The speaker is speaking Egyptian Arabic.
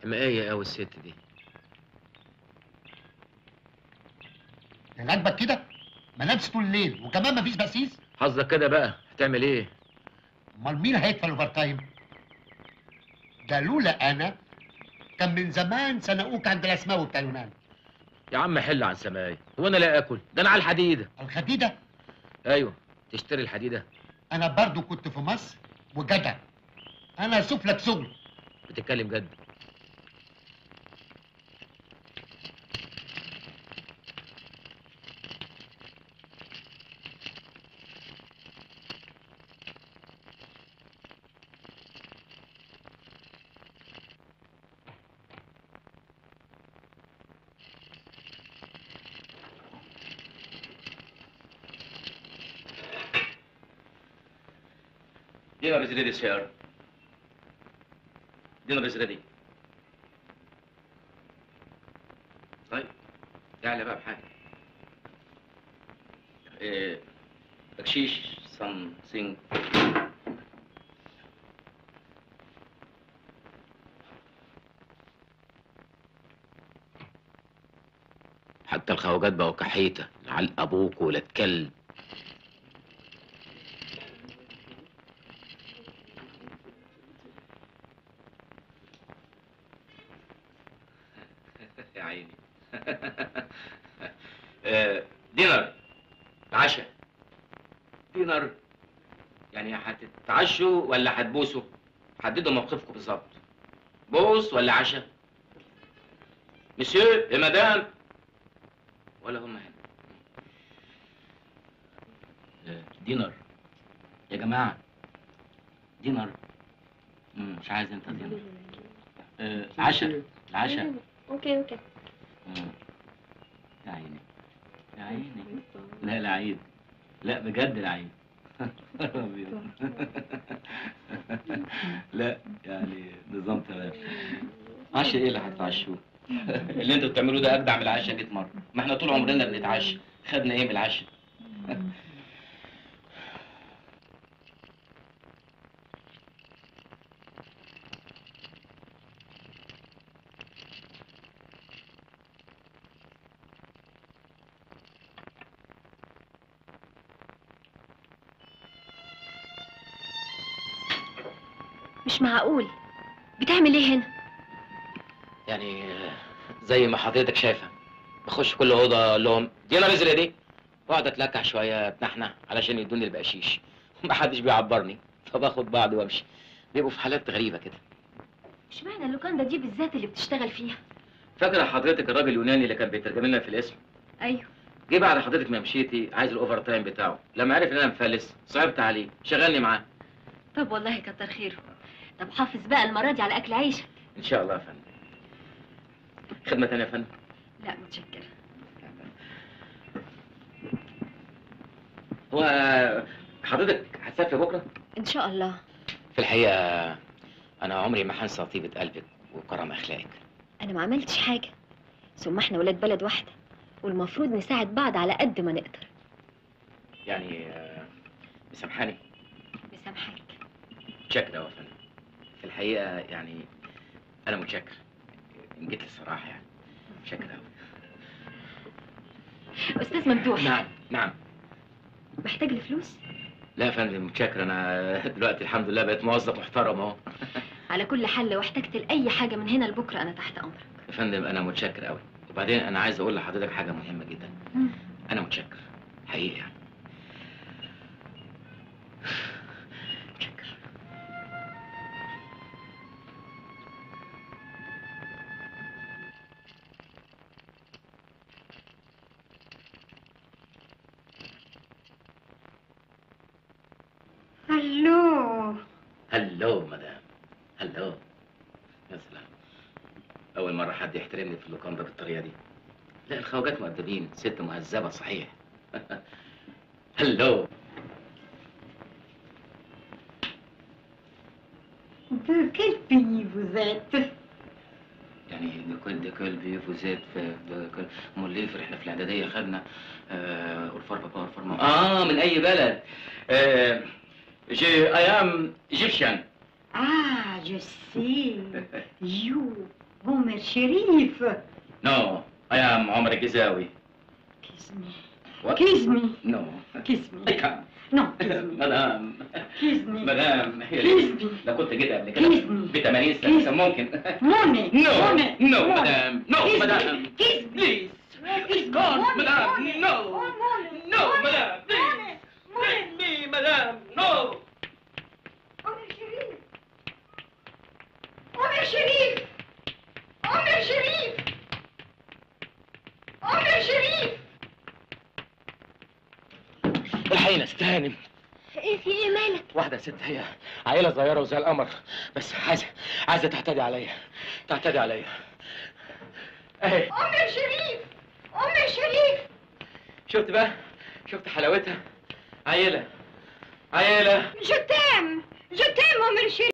حماية قوي الست دي يعني عاجبك كده ما نامش طول الليل وكمان مفيش بسيس حظك كده بقى هتعمل ايه امال مين هيدفع الاوفر تايم ده لولا انا كان من زمان سنقوك عند الاسماوي بتاع اليونان يا عم حل عن سماي هو انا لا اكل ده انا على الحديده الخديده ايوه تشتري الحديده انا برضو كنت في مصر وجدع انا اشوف لك شغل بتتكلم جد Dinner is ready, sir. Dinner is ready. طيب تعالى بقى بحاجة. إيه بكشيش something. حتى الخواجات بقوا كحيته على ابوك ولا كلب يا عيني. إيه دينر العشاء. دينر يعني هتتعشوا ولا هتبوسوا؟ حددوا موقفكم بالظبط. بوس ولا عشاء؟ مسيو يا مدام ولا هم هنا آه، دينر يا جماعة دينر مم، مش عايز انت دينر آه، العشاء العشاء اوكي اوكي مم. يا عيني يا عيني لا العيد لا بجد العيد أبيض. لا يعني نظام تمام عشاء ايه اللي هتتعشوه اللي انتوا بتعملوه ده اجدع من العشاء 100 مره ما احنا طول عمرنا بنتعشى خدنا ايه من العشاء مش معقول بتعمل ايه هنا يعني آه، زي ما حضرتك شايفه بخش كل اوضه اقول لهم دي انا نزل دي واقعد اتلكح شويه اتنحنح علشان يدوني البقشيش محدش بيعبرني فباخد بعض وامشي بيبقوا في حالات غريبه كده اشمعنى اللوكاندا دي بالذات اللي بتشتغل فيها فاكره حضرتك الراجل اليوناني اللي كان بيترجم لنا في الاسم ايوه جه بعد حضرتك ما مشيتي عايز الاوفر تايم بتاعه لما عرف ان انا مفلس صعبت عليه شغلني معاه طب والله كتر خيره طب حافظ بقى المره دي على اكل عيشك ان شاء الله يا فندم خدمه تانية يا فندم لا متشكره هو حضرتك هتسافر بكره ان شاء الله في الحقيقه انا عمري ما هنسى طيبه قلبك وكرم اخلاقك انا ما عملتش حاجه ثم احنا ولاد بلد واحده والمفروض نساعد بعض على قد ما نقدر يعني آه، مسامحاني مسامحك متشكر أوي يا فندم في الحقيقه يعني انا متشكر ان جيت للصراحه يعني متشكر أوي استاذ ممدوح نعم نعم محتاج لفلوس لا يا فندم متشكر انا دلوقتي الحمد لله بقيت موظف محترم اهو على كل حال لو احتجت لاي حاجه من هنا لبكره انا تحت امرك يا فندم انا متشكر قوي وبعدين انا عايز اقول لحضرتك حاجه مهمه جدا مم. انا متشكر حقيقي يعني متشكر الو هلو مدام هلو يا سلام اول مره حد يحترمني في اللوكاندا بالطريقه دي لا الخواجات مؤدبين ست مهذبه صحيح هلو De quel pays vous êtes يعني ديكول ديكول بيفوزات في ديكول امال ليه في احنا في الاعداديه خدنا آه اورفار بابا اورفار ماما اه من اي بلد آه جي اي ام ايجيبشن Ah, je sais. You, عمر شريف نو I am عمر الجزاوي Kiss me. What? Kiss me. No. Kiss I me. can't. No, kiss me. مدام Kiss me. مدام يا Kiss ريت. me. لو كنت جيت قبل كده Kiss me. ب 80 سنة Kiss كان ممكن Money. No. Money. No, Money. madam. No, Kiss me. madam. Kiss me. Please. Kiss me. Gone, Money, madam. money. No. Oh, money. No, Money. madam. Please. Money. Money. Let me, madam. No. عمر شريف عمر شريف عمر شريف عمر شريف الحقيقة استهانم ايه في ايه مالك واحدة ست هي عيلة صغيرة وزي القمر بس عايزة عايزة تعتدي عليا تعتدي عليا اهي عمر شريف عمر شريف شفت بقى شفت حلاوتها عيلة عيلة Je t'aime Je t'aime عمر شريف